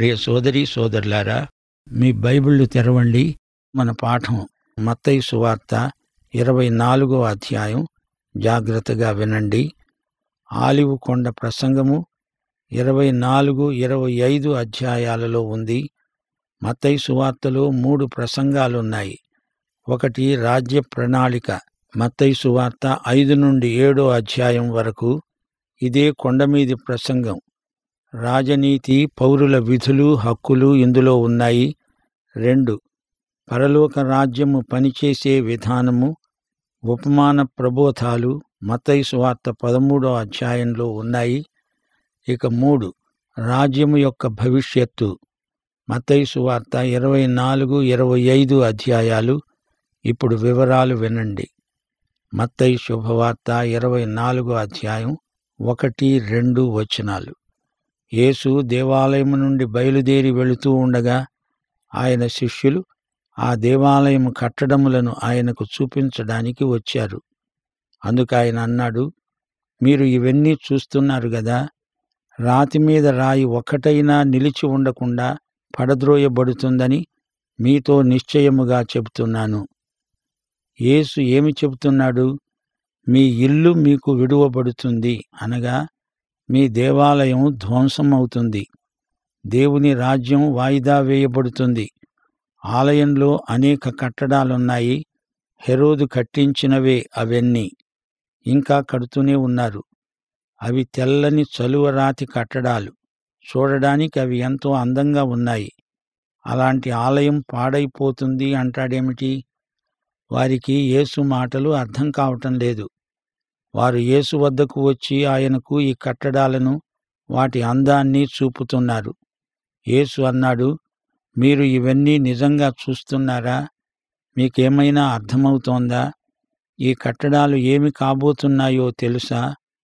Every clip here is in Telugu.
ప్రియ సోదరి సోదరులారా మీ బైబిళ్ళు తెరవండి మన పాఠం మత్తయి సువార్త ఇరవై నాలుగో అధ్యాయం జాగ్రత్తగా వినండి ఆలివు కొండ ప్రసంగము ఇరవై నాలుగు ఇరవై ఐదు అధ్యాయాలలో ఉంది మత్తయి సువార్తలో మూడు ప్రసంగాలున్నాయి ఒకటి రాజ్య ప్రణాళిక మత్తయి సువార్త ఐదు నుండి ఏడో అధ్యాయం వరకు ఇదే కొండమీది ప్రసంగం రాజనీతి పౌరుల విధులు హక్కులు ఇందులో ఉన్నాయి రెండు పరలోక రాజ్యము పనిచేసే విధానము ఉపమాన ప్రబోధాలు మత్తయి సువార్త పదమూడో అధ్యాయంలో ఉన్నాయి ఇక మూడు రాజ్యము యొక్క భవిష్యత్తు మత్తయి సువార్త ఇరవై నాలుగు ఇరవై ఐదు అధ్యాయాలు ఇప్పుడు వివరాలు వినండి మత్తయి శుభవార్త ఇరవై నాలుగో అధ్యాయం ఒకటి రెండు వచనాలు యేసు దేవాలయము నుండి బయలుదేరి వెళుతూ ఉండగా ఆయన శిష్యులు ఆ దేవాలయం కట్టడములను ఆయనకు చూపించడానికి వచ్చారు అందుకు ఆయన అన్నాడు మీరు ఇవన్నీ చూస్తున్నారు గదా రాతి మీద రాయి ఒక్కటైనా నిలిచి ఉండకుండా పడద్రోయబడుతుందని మీతో నిశ్చయముగా చెబుతున్నాను యేసు ఏమి చెబుతున్నాడు మీ ఇల్లు మీకు విడువబడుతుంది అనగా మీ దేవాలయం ధ్వంసమవుతుంది దేవుని రాజ్యం వాయిదా వేయబడుతుంది ఆలయంలో అనేక కట్టడాలున్నాయి హెరోదు కట్టించినవే అవన్నీ ఇంకా కడుతూనే ఉన్నారు అవి తెల్లని చలువరాతి కట్టడాలు చూడడానికి అవి ఎంతో అందంగా ఉన్నాయి అలాంటి ఆలయం పాడైపోతుంది అంటాడేమిటి వారికి యేసు మాటలు అర్థం కావటం లేదు వారు యేసు వద్దకు వచ్చి ఆయనకు ఈ కట్టడాలను వాటి అందాన్ని చూపుతున్నారు యేసు అన్నాడు మీరు ఇవన్నీ నిజంగా చూస్తున్నారా మీకేమైనా అర్థమవుతోందా ఈ కట్టడాలు ఏమి కాబోతున్నాయో తెలుసా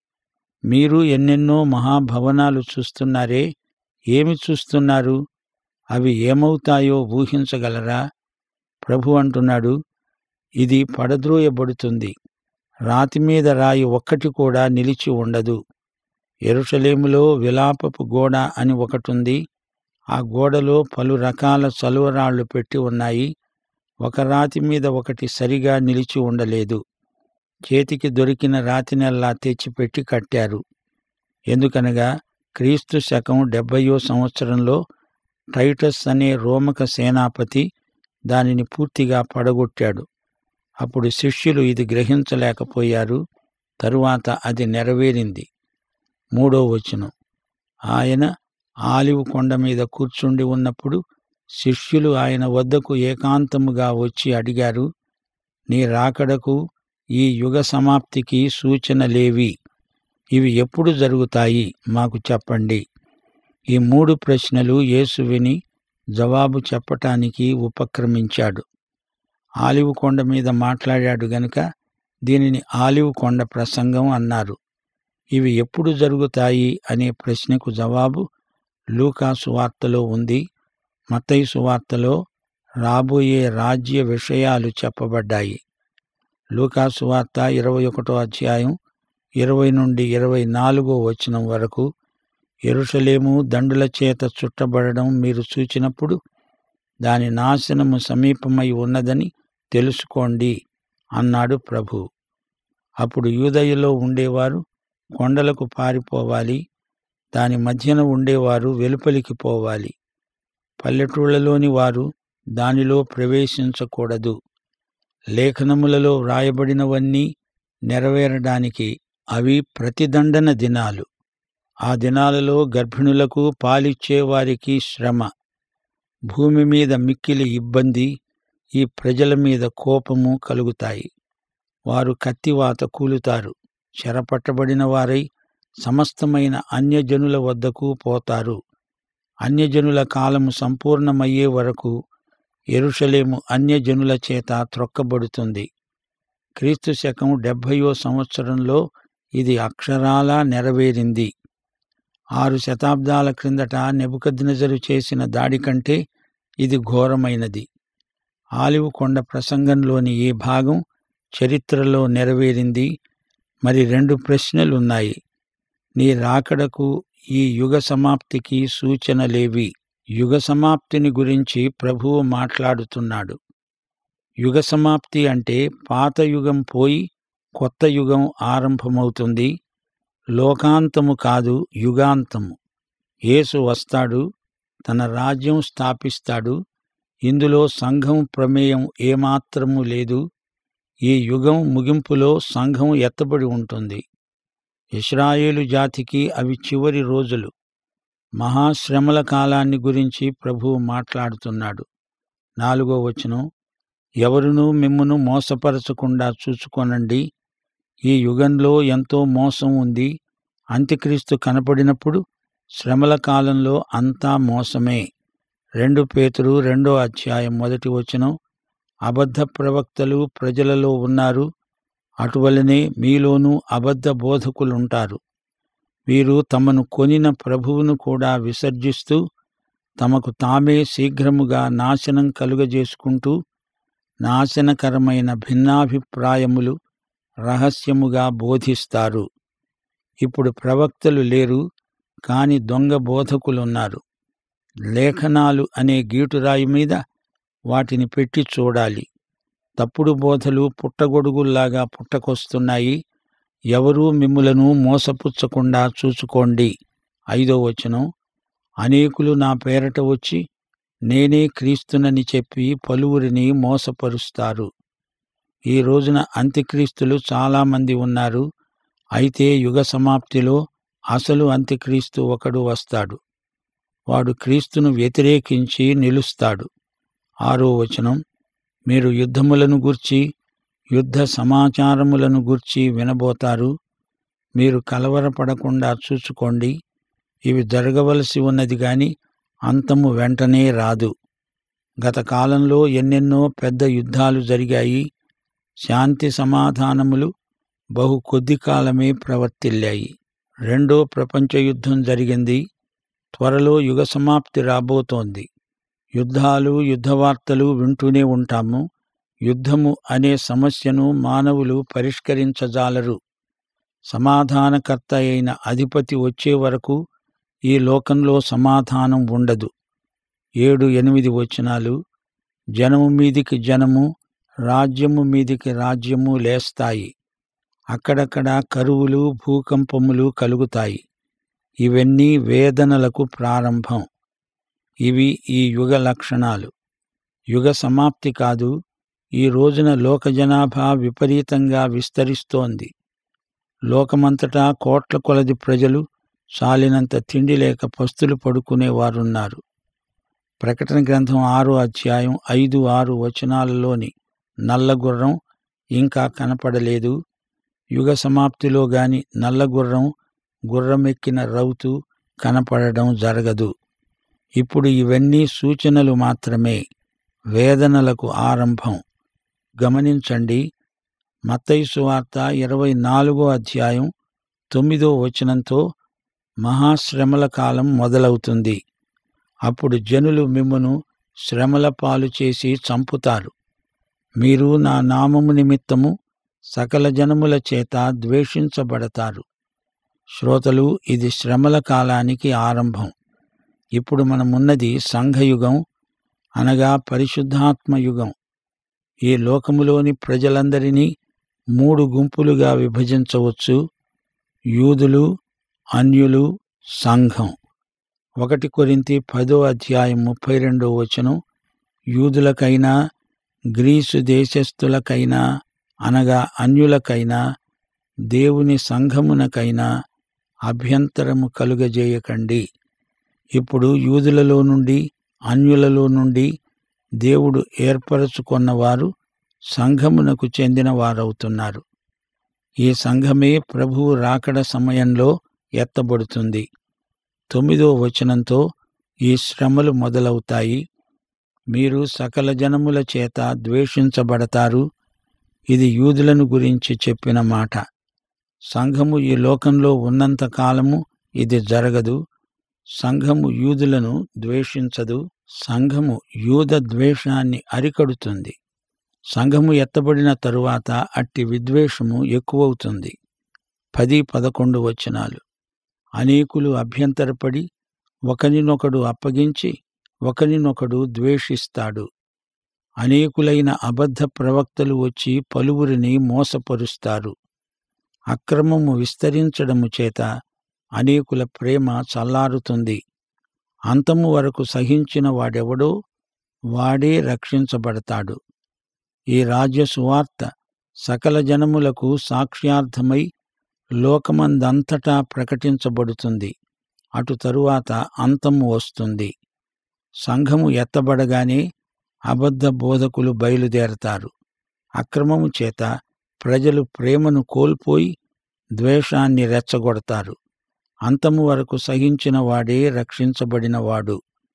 మీరు ఎన్నెన్నో మహాభవనాలు చూస్తున్నారే ఏమి చూస్తున్నారు అవి ఏమవుతాయో ఊహించగలరా ప్రభు అంటున్నాడు ఇది పడద్రోయబడుతుంది రాతి మీద రాయి ఒక్కటి కూడా నిలిచి ఉండదు ఎరుషలేములో విలాపపు గోడ అని ఒకటుంది ఆ గోడలో పలు రకాల చలువరాళ్లు పెట్టి ఉన్నాయి ఒక రాతి మీద ఒకటి సరిగా నిలిచి ఉండలేదు చేతికి దొరికిన రాతినెల్లా తెచ్చిపెట్టి కట్టారు ఎందుకనగా క్రీస్తు శకం డెబ్బయో సంవత్సరంలో టైటస్ అనే రోమక సేనాపతి దానిని పూర్తిగా పడగొట్టాడు అప్పుడు శిష్యులు ఇది గ్రహించలేకపోయారు తరువాత అది నెరవేరింది మూడో వచనం ఆయన ఆలివు కొండ మీద కూర్చుండి ఉన్నప్పుడు శిష్యులు ఆయన వద్దకు ఏకాంతముగా వచ్చి అడిగారు నీ రాకడకు ఈ యుగ సమాప్తికి సూచనలేవి ఇవి ఎప్పుడు జరుగుతాయి మాకు చెప్పండి ఈ మూడు ప్రశ్నలు యేసు విని జవాబు చెప్పటానికి ఉపక్రమించాడు ఆలివు కొండ మీద మాట్లాడాడు గనుక దీనిని ఆలివు కొండ ప్రసంగం అన్నారు ఇవి ఎప్పుడు జరుగుతాయి అనే ప్రశ్నకు జవాబు లూకా సువార్తలో ఉంది మత్తయి సువార్తలో రాబోయే రాజ్య విషయాలు చెప్పబడ్డాయి లూకా సువార్త ఇరవై ఒకటో అధ్యాయం ఇరవై నుండి ఇరవై నాలుగో వచనం వరకు ఎరుషలేము దండుల చేత చుట్టబడడం మీరు చూచినప్పుడు దాని నాశనము సమీపమై ఉన్నదని తెలుసుకోండి అన్నాడు ప్రభు అప్పుడు యూదయలో ఉండేవారు కొండలకు పారిపోవాలి దాని మధ్యన ఉండేవారు వెలుపలికి పోవాలి పల్లెటూళ్లలోని వారు దానిలో ప్రవేశించకూడదు లేఖనములలో వ్రాయబడినవన్నీ నెరవేరడానికి అవి ప్రతిదండన దినాలు ఆ దినాలలో గర్భిణులకు పాలిచ్చే వారికి శ్రమ భూమి మీద మిక్కిలి ఇబ్బంది ఈ ప్రజల మీద కోపము కలుగుతాయి వారు కత్తివాత కూలుతారు చెరపట్టబడిన వారై సమస్తమైన అన్యజనుల వద్దకు పోతారు అన్యజనుల కాలము సంపూర్ణమయ్యే వరకు ఎరుషలేము అన్యజనుల చేత త్రొక్కబడుతుంది క్రీస్తు శకం డెబ్భయో సంవత్సరంలో ఇది అక్షరాలా నెరవేరింది ఆరు శతాబ్దాల క్రిందట నెబుకద్నెజరు చేసిన దాడి కంటే ఇది ఘోరమైనది ఆలివు కొండ ప్రసంగంలోని ఈ భాగం చరిత్రలో నెరవేరింది మరి రెండు ప్రశ్నలున్నాయి నీ రాకడకు ఈ యుగ సమాప్తికి సూచనలేవి యుగ సమాప్తిని గురించి ప్రభువు మాట్లాడుతున్నాడు యుగ సమాప్తి అంటే పాత యుగం పోయి కొత్త యుగం ఆరంభమవుతుంది లోకాంతము కాదు యుగాంతము యేసు వస్తాడు తన రాజ్యం స్థాపిస్తాడు ఇందులో సంఘం ప్రమేయం ఏమాత్రము లేదు ఈ యుగం ముగింపులో సంఘం ఎత్తబడి ఉంటుంది ఇస్రాయేలు జాతికి అవి చివరి రోజులు మహాశ్రమల కాలాన్ని గురించి ప్రభువు మాట్లాడుతున్నాడు నాలుగో వచనం ఎవరునూ మిమ్మును మోసపరచకుండా చూచుకొనండి ఈ యుగంలో ఎంతో మోసం ఉంది అంత్యక్రీస్తు కనపడినప్పుడు శ్రమల కాలంలో అంతా మోసమే రెండు పేతురు రెండో అధ్యాయం మొదటి వచనం అబద్ధ ప్రవక్తలు ప్రజలలో ఉన్నారు అటువలనే మీలోనూ అబద్ధ బోధకులుంటారు వీరు తమను కొనిన ప్రభువును కూడా విసర్జిస్తూ తమకు తామే శీఘ్రముగా నాశనం కలుగజేసుకుంటూ నాశనకరమైన భిన్నాభిప్రాయములు రహస్యముగా బోధిస్తారు ఇప్పుడు ప్రవక్తలు లేరు కాని దొంగ బోధకులున్నారు లేఖనాలు అనే గీటురాయి మీద వాటిని పెట్టి చూడాలి తప్పుడు బోధలు పుట్టగొడుగుల్లాగా పుట్టకొస్తున్నాయి ఎవరూ మిమ్ములను మోసపుచ్చకుండా చూసుకోండి ఐదో వచనం అనేకులు నా పేరట వచ్చి నేనే క్రీస్తునని చెప్పి పలువురిని మోసపరుస్తారు ఈ రోజున అంత్యక్రీస్తులు చాలామంది ఉన్నారు అయితే యుగ సమాప్తిలో అసలు అంత్యక్రీస్తు ఒకడు వస్తాడు వాడు క్రీస్తును వ్యతిరేకించి నిలుస్తాడు ఆరో వచనం మీరు యుద్ధములను గూర్చి యుద్ధ సమాచారములను గూర్చి వినబోతారు మీరు కలవరపడకుండా చూసుకోండి ఇవి జరగవలసి ఉన్నది గాని అంతము వెంటనే రాదు గత కాలంలో ఎన్నెన్నో పెద్ద యుద్ధాలు జరిగాయి శాంతి సమాధానములు బహు కొద్ది కాలమే ప్రవర్తిల్లాయి రెండో ప్రపంచ యుద్ధం జరిగింది త్వరలో యుగ సమాప్తి రాబోతోంది యుద్ధాలు యుద్ధవార్తలు వింటూనే ఉంటాము యుద్ధము అనే సమస్యను మానవులు పరిష్కరించజాలరు సమాధానకర్త అయిన అధిపతి వచ్చే వరకు ఈ లోకంలో సమాధానం ఉండదు ఏడు ఎనిమిది వచనాలు జనము మీదికి జనము రాజ్యము మీదికి రాజ్యము లేస్తాయి అక్కడక్కడ కరువులు భూకంపములు కలుగుతాయి ఇవన్నీ వేదనలకు ప్రారంభం ఇవి ఈ యుగ లక్షణాలు యుగ సమాప్తి కాదు ఈ రోజున లోక జనాభా విపరీతంగా విస్తరిస్తోంది లోకమంతటా కోట్ల కొలది ప్రజలు చాలినంత తిండి లేక పస్తులు పడుకునేవారున్నారు ప్రకటన గ్రంథం ఆరో అధ్యాయం ఐదు ఆరు వచనాలలోని నల్లగుర్రం ఇంకా కనపడలేదు యుగ సమాప్తిలో గాని నల్లగుర్రం గుర్రమెక్కిన రౌతు కనపడడం జరగదు ఇప్పుడు ఇవన్నీ సూచనలు మాత్రమే వేదనలకు ఆరంభం గమనించండి మత్తయి వార్త ఇరవై నాలుగో అధ్యాయం తొమ్మిదో వచనంతో మహాశ్రమల కాలం మొదలవుతుంది అప్పుడు జనులు మిమ్మును శ్రమల పాలు చేసి చంపుతారు మీరు నా నామము నిమిత్తము సకల జనముల చేత ద్వేషించబడతారు శ్రోతలు ఇది శ్రమల కాలానికి ఆరంభం ఇప్పుడు మనమున్నది సంఘయుగం అనగా పరిశుద్ధాత్మ యుగం ఈ లోకములోని ప్రజలందరినీ మూడు గుంపులుగా విభజించవచ్చు యూదులు అన్యులు సంఘం ఒకటి కొరింతి పదో అధ్యాయం ముప్పై రెండో వచనం యూదులకైనా గ్రీసు దేశస్థులకైనా అనగా అన్యులకైనా దేవుని సంఘమునకైనా అభ్యంతరము కలుగజేయకండి ఇప్పుడు యూదులలో నుండి అన్యులలో నుండి దేవుడు ఏర్పరచుకొన్నవారు సంఘమునకు చెందిన వారవుతున్నారు ఈ సంఘమే ప్రభువు రాకడ సమయంలో ఎత్తబడుతుంది తొమ్మిదో వచనంతో ఈ శ్రమలు మొదలవుతాయి మీరు సకల జనముల చేత ద్వేషించబడతారు ఇది యూదులను గురించి చెప్పిన మాట సంఘము ఈ లోకంలో ఉన్నంత కాలము ఇది జరగదు సంఘము యూదులను ద్వేషించదు సంఘము యూద ద్వేషాన్ని అరికడుతుంది సంఘము ఎత్తబడిన తరువాత అట్టి విద్వేషము ఎక్కువవుతుంది పది పదకొండు వచనాలు అనేకులు అభ్యంతరపడి ఒకరినొకడు అప్పగించి ఒకరినొకడు ద్వేషిస్తాడు అనేకులైన అబద్ధ ప్రవక్తలు వచ్చి పలువురిని మోసపరుస్తారు అక్రమము విస్తరించడము చేత అనేకుల ప్రేమ చల్లారుతుంది అంతము వరకు సహించిన వాడెవడో వాడే రక్షించబడతాడు ఈ రాజ్య సువార్త సకల జనములకు సాక్ష్యార్థమై లోకమందంతటా ప్రకటించబడుతుంది అటు తరువాత అంతము వస్తుంది సంఘము ఎత్తబడగానే అబద్ధ బోధకులు బయలుదేరతారు అక్రమము చేత ప్రజలు ప్రేమను కోల్పోయి ద్వేషాన్ని రెచ్చగొడతారు అంతము వరకు సహించిన వాడే రక్షించబడినవాడు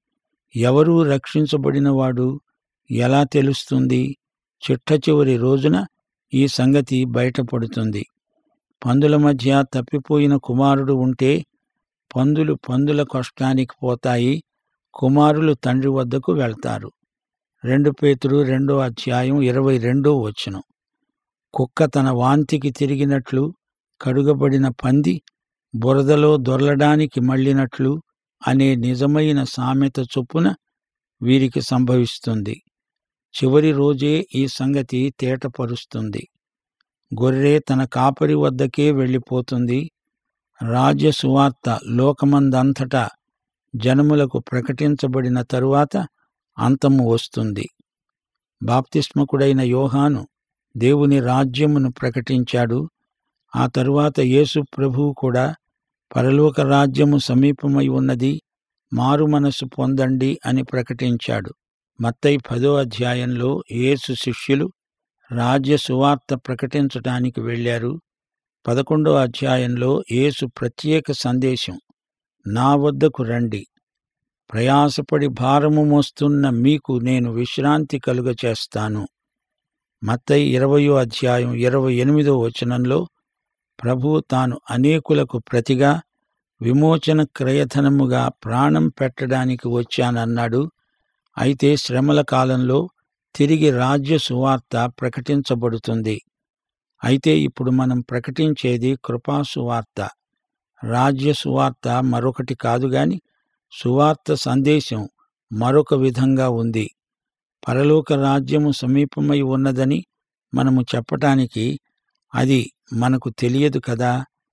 ఎవరూ రక్షించబడినవాడు ఎలా తెలుస్తుంది చిట్ట చివరి రోజున ఈ సంగతి బయటపడుతుంది పందుల మధ్య తప్పిపోయిన కుమారుడు ఉంటే పందులు పందుల కష్టానికి పోతాయి కుమారులు తండ్రి వద్దకు వెళ్తారు రెండు పేతురు రెండో అధ్యాయం ఇరవై రెండో వచనం కుక్క తన వాంతికి తిరిగినట్లు కడుగబడిన పంది బురదలో దొర్లడానికి మళ్ళినట్లు అనే నిజమైన సామెత చొప్పున వీరికి సంభవిస్తుంది చివరి రోజే ఈ సంగతి తేటపరుస్తుంది గొర్రె తన కాపరి వద్దకే వెళ్ళిపోతుంది రాజ్య సువార్త లోకమందంతటా జనములకు ప్రకటించబడిన తరువాత అంతము వస్తుంది బాప్తిస్మకుడైన యోహాను దేవుని రాజ్యమును ప్రకటించాడు ఆ తరువాత యేసు ప్రభువు కూడా పరలోక రాజ్యము సమీపమై ఉన్నది మారు మనసు పొందండి అని ప్రకటించాడు మత్తయి పదో అధ్యాయంలో యేసు శిష్యులు రాజ్య సువార్త ప్రకటించటానికి వెళ్ళారు పదకొండో అధ్యాయంలో యేసు ప్రత్యేక సందేశం నా వద్దకు రండి ప్రయాసపడి భారము మోస్తున్న మీకు నేను విశ్రాంతి కలుగ చేస్తాను మత్తయి ఇరవయో అధ్యాయం ఇరవై ఎనిమిదో వచనంలో ప్రభువు తాను అనేకులకు ప్రతిగా విమోచన క్రయధనముగా ప్రాణం పెట్టడానికి వచ్చానన్నాడు అయితే శ్రమల కాలంలో తిరిగి రాజ్య సువార్త ప్రకటించబడుతుంది అయితే ఇప్పుడు మనం ప్రకటించేది కృపా సువార్త రాజ్య సువార్త మరొకటి కాదు గాని సువార్త సందేశం మరొక విధంగా ఉంది పరలోక రాజ్యము సమీపమై ఉన్నదని మనము చెప్పటానికి అది మనకు తెలియదు కదా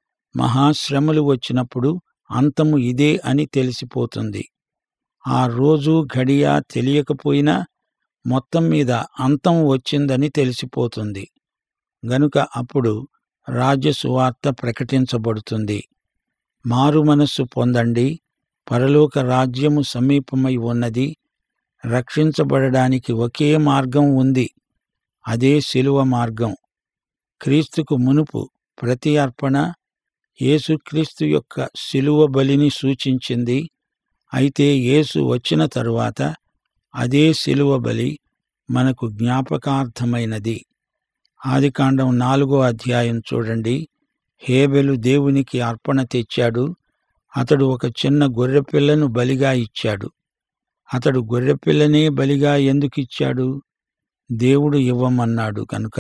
మహాశ్రమలు వచ్చినప్పుడు అంతము ఇదే అని తెలిసిపోతుంది ఆ రోజు గడియ తెలియకపోయినా మొత్తం మీద అంతం వచ్చిందని తెలిసిపోతుంది గనుక అప్పుడు రాజ్య సువార్త ప్రకటించబడుతుంది మారు మనస్సు పొందండి పరలోక రాజ్యము సమీపమై ఉన్నది రక్షించబడడానికి ఒకే మార్గం ఉంది అదే శిలువ మార్గం క్రీస్తుకు మునుపు ప్రతి అర్పణ యేసుక్రీస్తు యొక్క శిలువ బలిని సూచించింది అయితే యేసు వచ్చిన తరువాత అదే శిలువ బలి మనకు జ్ఞాపకార్థమైనది ఆదికాండం నాలుగో అధ్యాయం చూడండి హేబెలు దేవునికి అర్పణ తెచ్చాడు అతడు ఒక చిన్న గొర్రెపిల్లను బలిగా ఇచ్చాడు అతడు గొర్రెపిల్లనే బలిగా ఎందుకిచ్చాడు దేవుడు ఇవ్వమన్నాడు కనుక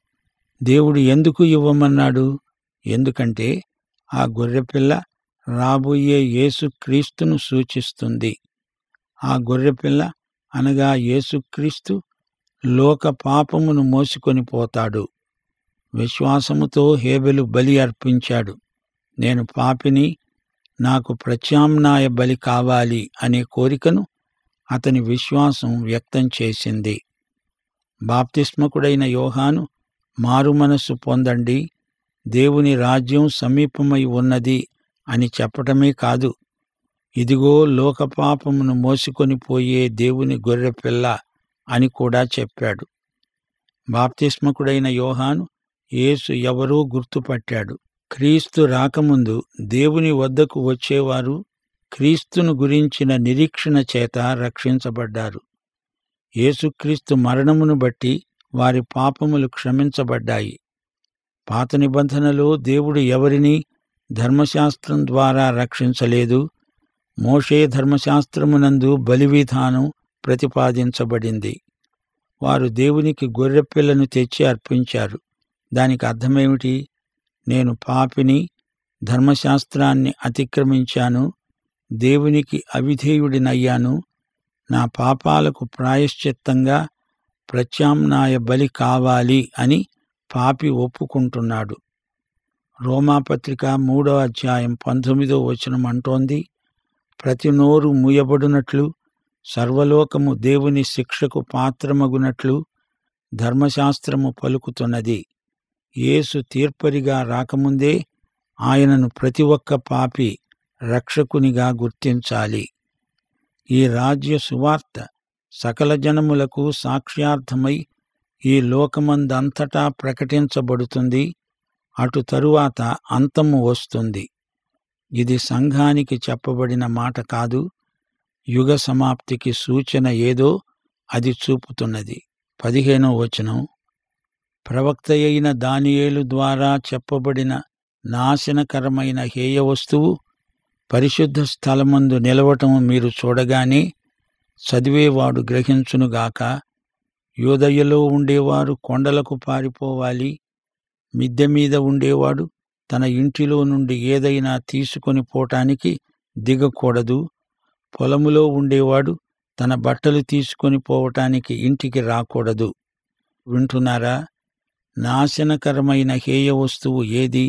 దేవుడు ఎందుకు ఇవ్వమన్నాడు ఎందుకంటే ఆ గొర్రెపిల్ల రాబోయే యేసుక్రీస్తును సూచిస్తుంది ఆ గొర్రెపిల్ల అనగా యేసుక్రీస్తు లోక పాపమును మోసుకొని పోతాడు విశ్వాసముతో హేబెలు బలి అర్పించాడు నేను పాపిని నాకు ప్రత్యామ్నాయ బలి కావాలి అనే కోరికను అతని విశ్వాసం వ్యక్తం చేసింది బాప్తిస్మకుడైన యోహాను మారుమనస్సు పొందండి దేవుని రాజ్యం సమీపమై ఉన్నది అని చెప్పటమే కాదు ఇదిగో లోకపాపమును మోసుకొని పోయే దేవుని గొర్రెపిల్ల అని కూడా చెప్పాడు బాప్తిస్మకుడైన యోహాను యేసు ఎవరో గుర్తుపట్టాడు క్రీస్తు రాకముందు దేవుని వద్దకు వచ్చేవారు క్రీస్తును గురించిన నిరీక్షణ చేత రక్షించబడ్డారు యేసుక్రీస్తు మరణమును బట్టి వారి పాపములు క్షమించబడ్డాయి పాత నిబంధనలో దేవుడు ఎవరిని ధర్మశాస్త్రం ద్వారా రక్షించలేదు మోషే ధర్మశాస్త్రమునందు బలివిధానం ప్రతిపాదించబడింది వారు దేవునికి గొర్రెపిల్లను తెచ్చి అర్పించారు దానికి అర్థమేమిటి నేను పాపిని ధర్మశాస్త్రాన్ని అతిక్రమించాను దేవునికి అవిధేయుడినయ్యాను నా పాపాలకు ప్రాయశ్చిత్తంగా ప్రత్యామ్నాయ బలి కావాలి అని పాపి ఒప్పుకుంటున్నాడు రోమాపత్రిక మూడో అధ్యాయం పంతొమ్మిదో వచనం అంటోంది ప్రతి నోరు మూయబడినట్లు సర్వలోకము దేవుని శిక్షకు పాత్రమగునట్లు ధర్మశాస్త్రము పలుకుతున్నది యేసు తీర్పరిగా రాకముందే ఆయనను ప్రతి ఒక్క పాపి రక్షకునిగా గుర్తించాలి ఈ రాజ్య సువార్త సకల జనములకు సాక్ష్యార్థమై ఈ లోకమందంతటా ప్రకటించబడుతుంది అటు తరువాత అంతము వస్తుంది ఇది సంఘానికి చెప్పబడిన మాట కాదు యుగ సమాప్తికి సూచన ఏదో అది చూపుతున్నది పదిహేనో వచనం ప్రవక్త అయిన దానియేలు ద్వారా చెప్పబడిన నాశనకరమైన హేయ వస్తువు పరిశుద్ధ స్థలమందు నిలవటం మీరు చూడగానే చదివేవాడు గ్రహించునుగాక యోదయ్యలో ఉండేవారు కొండలకు పారిపోవాలి మిద్దె మీద ఉండేవాడు తన ఇంటిలో నుండి ఏదైనా తీసుకొని పోటానికి దిగకూడదు పొలములో ఉండేవాడు తన బట్టలు తీసుకొని పోవటానికి ఇంటికి రాకూడదు వింటున్నారా నాశనకరమైన హేయ వస్తువు ఏది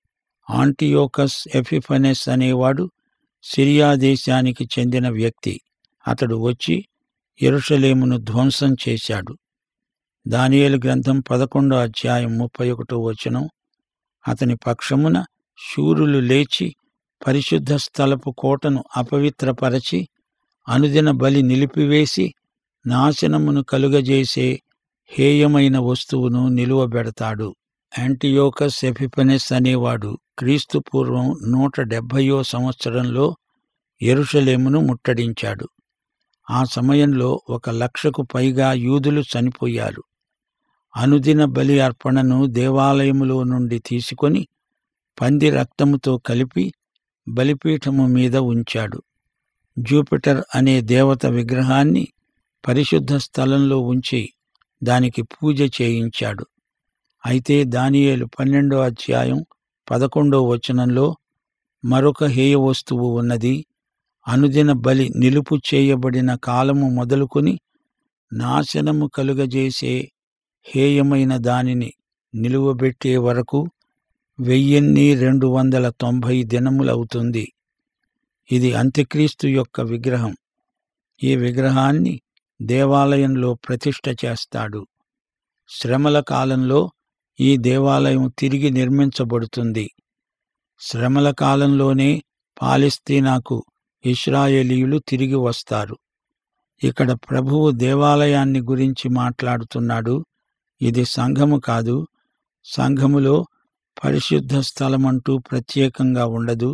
ఆంటియోకస్ ఎఫిఫనెస్ అనేవాడు సిరియా దేశానికి చెందిన వ్యక్తి అతడు వచ్చి ఎరుషలేమును ధ్వంసం చేశాడు దానియేలు గ్రంథం పదకొండో అధ్యాయం ముప్పై ఒకటో వచనం అతని పక్షమున శూరులు లేచి పరిశుద్ధ స్థలపు కోటను అపవిత్రపరచి అనుదిన బలి నిలిపివేసి నాశనమును కలుగజేసే హేయమైన వస్తువును నిలువబెడతాడు యాంటియోకస్ ఎఫిపనెస్ అనేవాడు క్రీస్తు పూర్వం నూట డెబ్భయో సంవత్సరంలో ఎరుషలేమును ముట్టడించాడు ఆ సమయంలో ఒక లక్షకు పైగా యూదులు చనిపోయారు అనుదిన బలి అర్పణను దేవాలయములో నుండి తీసుకొని పంది రక్తముతో కలిపి బలిపీఠము మీద ఉంచాడు జూపిటర్ అనే దేవత విగ్రహాన్ని పరిశుద్ధ స్థలంలో ఉంచి దానికి పూజ చేయించాడు అయితే దానియేలు పన్నెండో అధ్యాయం పదకొండో వచనంలో మరొక హేయ వస్తువు ఉన్నది అనుదిన బలి నిలుపు చేయబడిన కాలము మొదలుకొని నాశనము కలుగజేసే హేయమైన దానిని నిలువబెట్టే వరకు వెయ్యిన్ని రెండు వందల తొంభై దినములవుతుంది ఇది అంత్యక్రీస్తు యొక్క విగ్రహం ఈ విగ్రహాన్ని దేవాలయంలో ప్రతిష్ఠ చేస్తాడు శ్రమల కాలంలో ఈ దేవాలయం తిరిగి నిర్మించబడుతుంది శ్రమల కాలంలోనే పాలస్తీనాకు ఇస్రాయేలీయులు తిరిగి వస్తారు ఇక్కడ ప్రభువు దేవాలయాన్ని గురించి మాట్లాడుతున్నాడు ఇది సంఘము కాదు సంఘములో పరిశుద్ధ స్థలమంటూ ప్రత్యేకంగా ఉండదు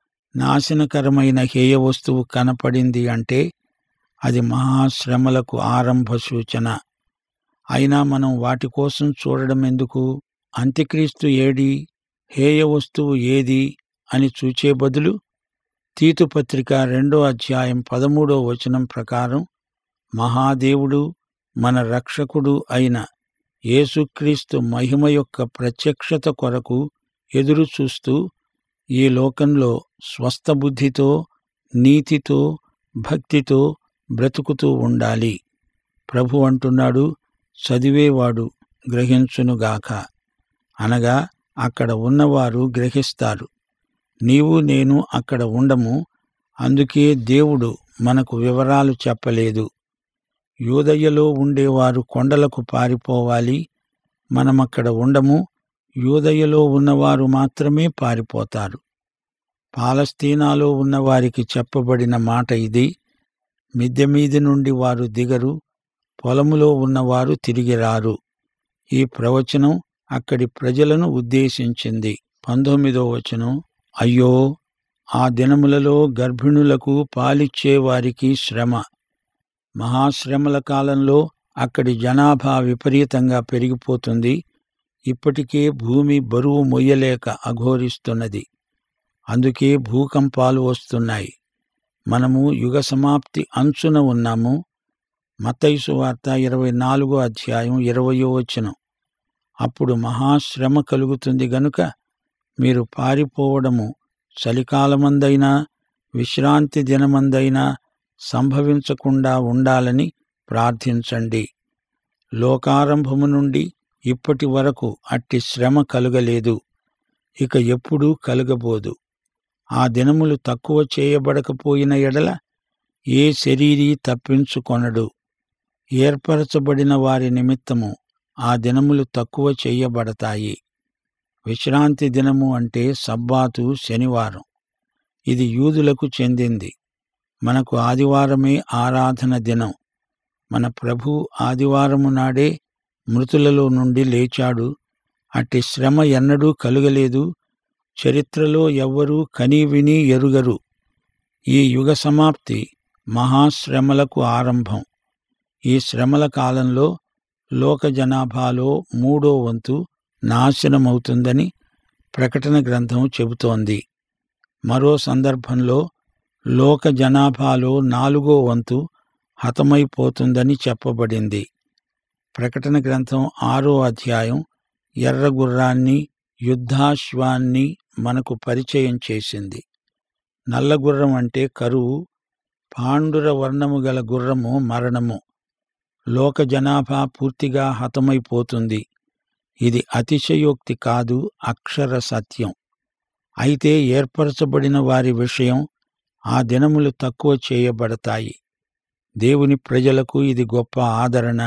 నాశనకరమైన హేయ వస్తువు కనపడింది అంటే అది మహాశ్రమలకు ఆరంభ సూచన అయినా మనం వాటి కోసం చూడడం ఎందుకు అంత్యక్రీస్తు ఏడి హేయ వస్తువు ఏది అని చూచే బదులు తీతు పత్రిక రెండో అధ్యాయం పదమూడో వచనం ప్రకారం మహాదేవుడు మన రక్షకుడు అయిన యేసుక్రీస్తు మహిమ యొక్క ప్రత్యక్షత కొరకు ఎదురు చూస్తూ ఈ లోకంలో స్వస్థ బుద్ధితో నీతితో భక్తితో బ్రతుకుతూ ఉండాలి ప్రభు అంటున్నాడు చదివేవాడు గ్రహించునుగాక అనగా అక్కడ ఉన్నవారు గ్రహిస్తారు నీవు నేను అక్కడ ఉండము అందుకే దేవుడు మనకు వివరాలు చెప్పలేదు యూదయ్యలో ఉండేవారు కొండలకు పారిపోవాలి మనమక్కడ ఉండము యూదయ్యలో ఉన్నవారు మాత్రమే పారిపోతారు పాలస్తీనాలో ఉన్నవారికి చెప్పబడిన మాట ఇది మిద్దె మీది నుండి వారు దిగరు పొలములో ఉన్నవారు తిరిగి రారు ఈ ప్రవచనం అక్కడి ప్రజలను ఉద్దేశించింది పంతొమ్మిదో వచనం అయ్యో ఆ దినములలో గర్భిణులకు పాలిచ్చే వారికి శ్రమ మహాశ్రమల కాలంలో అక్కడి జనాభా విపరీతంగా పెరిగిపోతుంది ఇప్పటికే భూమి బరువు మొయ్యలేక అఘోరిస్తున్నది అందుకే భూకంపాలు వస్తున్నాయి మనము యుగ సమాప్తి అంచున ఉన్నాము మత్తైసు వార్త ఇరవై నాలుగో అధ్యాయం ఇరవయో వచనం అప్పుడు మహాశ్రమ కలుగుతుంది గనుక మీరు పారిపోవడము చలికాలమందైనా విశ్రాంతి దినమందైనా సంభవించకుండా ఉండాలని ప్రార్థించండి లోకారంభము నుండి ఇప్పటి వరకు అట్టి శ్రమ కలుగలేదు ఇక ఎప్పుడూ కలుగబోదు ఆ దినములు తక్కువ చేయబడకపోయిన ఎడల ఏ శరీరీ తప్పించుకొనడు ఏర్పరచబడిన వారి నిమిత్తము ఆ దినములు తక్కువ చేయబడతాయి విశ్రాంతి దినము అంటే సబ్బాతు శనివారం ఇది యూదులకు చెందింది మనకు ఆదివారమే ఆరాధన దినం మన ప్రభు ఆదివారము నాడే మృతులలో నుండి లేచాడు అట్టి శ్రమ ఎన్నడూ కలుగలేదు చరిత్రలో ఎవ్వరూ కనీ విని ఎరుగరు ఈ యుగ సమాప్తి మహాశ్రమలకు ఆరంభం ఈ శ్రమల కాలంలో లోక జనాభాలో మూడో వంతు నాశనమవుతుందని ప్రకటన గ్రంథం చెబుతోంది మరో సందర్భంలో లోక జనాభాలో నాలుగో వంతు హతమైపోతుందని చెప్పబడింది ప్రకటన గ్రంథం ఆరో అధ్యాయం ఎర్రగుర్రాన్ని యుద్ధాశ్వాన్ని మనకు పరిచయం చేసింది నల్లగుర్రం అంటే కరువు పాండుర వర్ణము గల గుర్రము మరణము లోక జనాభా పూర్తిగా హతమైపోతుంది ఇది అతిశయోక్తి కాదు అక్షర సత్యం అయితే ఏర్పరచబడిన వారి విషయం ఆ దినములు తక్కువ చేయబడతాయి దేవుని ప్రజలకు ఇది గొప్ప ఆదరణ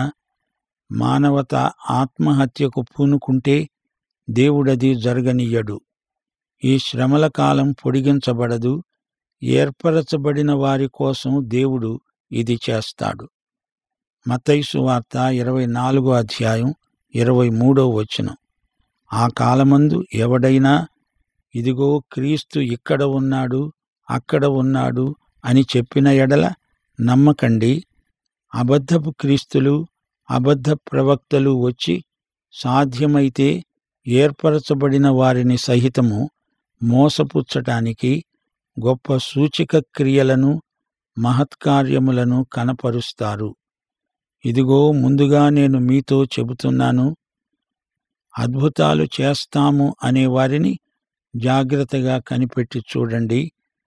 మానవత ఆత్మహత్యకు పూనుకుంటే దేవుడది జరగనీయడు ఈ శ్రమల కాలం పొడిగించబడదు ఏర్పరచబడిన వారి కోసం దేవుడు ఇది చేస్తాడు మతైసు వార్త ఇరవై నాలుగో అధ్యాయం ఇరవై మూడో వచనం ఆ కాలమందు ఎవడైనా ఇదిగో క్రీస్తు ఇక్కడ ఉన్నాడు అక్కడ ఉన్నాడు అని చెప్పిన ఎడల నమ్మకండి అబద్ధపు క్రీస్తులు అబద్ధ ప్రవక్తలు వచ్చి సాధ్యమైతే ఏర్పరచబడిన వారిని సహితము మోసపుచ్చటానికి గొప్ప సూచిక క్రియలను మహత్కార్యములను కనపరుస్తారు ఇదిగో ముందుగా నేను మీతో చెబుతున్నాను అద్భుతాలు చేస్తాము అనే వారిని జాగ్రత్తగా కనిపెట్టి చూడండి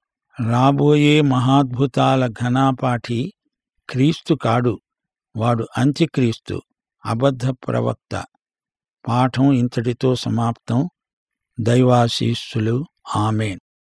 రాబోయే మహాద్భుతాల ఘనాపాఠి క్రీస్తు కాడు వాడు అంత్యక్రీస్తు అబద్ధ ప్రవక్త పాఠం ఇంతటితో సమాప్తం దైవాశీస్సులు ఆమెన్